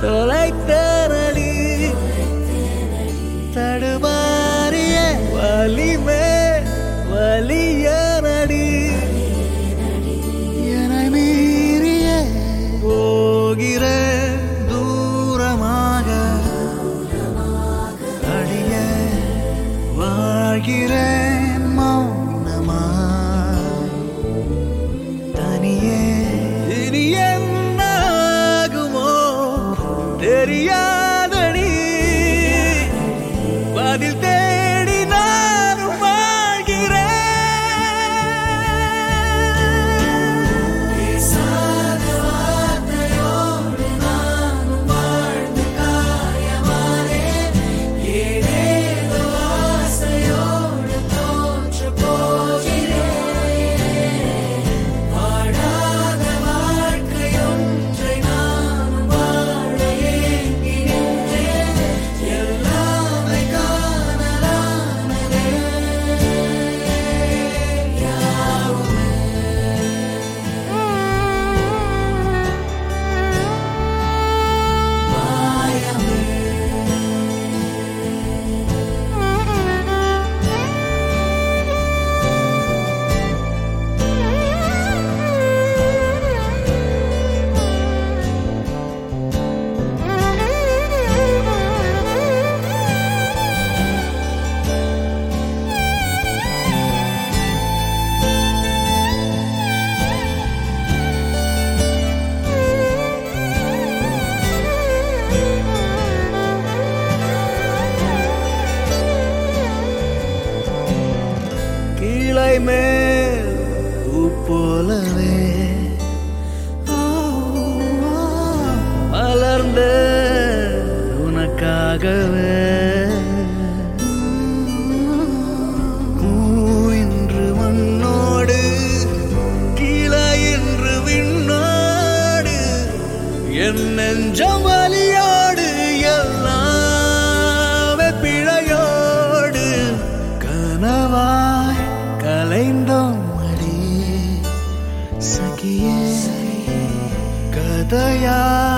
தொலைத்தனடி தடுமாறிய வலிமே வலியனடி என மீறிய போகிற தூரமாக அடிய வாழ்கிறேன் மௌனமா தனியே இனி என்னாகுமோ தெரியாதடி பதில் தேடி நானும் வாழ்கிறேன் கீழை மேல் பூ போலவே மலர்ந்த உனக்காகவே பூ இன்று மண்ணோடு கீழே இன்று விண்ணோடு என் நெஞ்சம் வலியோடு எல்லாமே பிழையோடு கனவாய் கலைந்தோம் அடி சகியே கதையா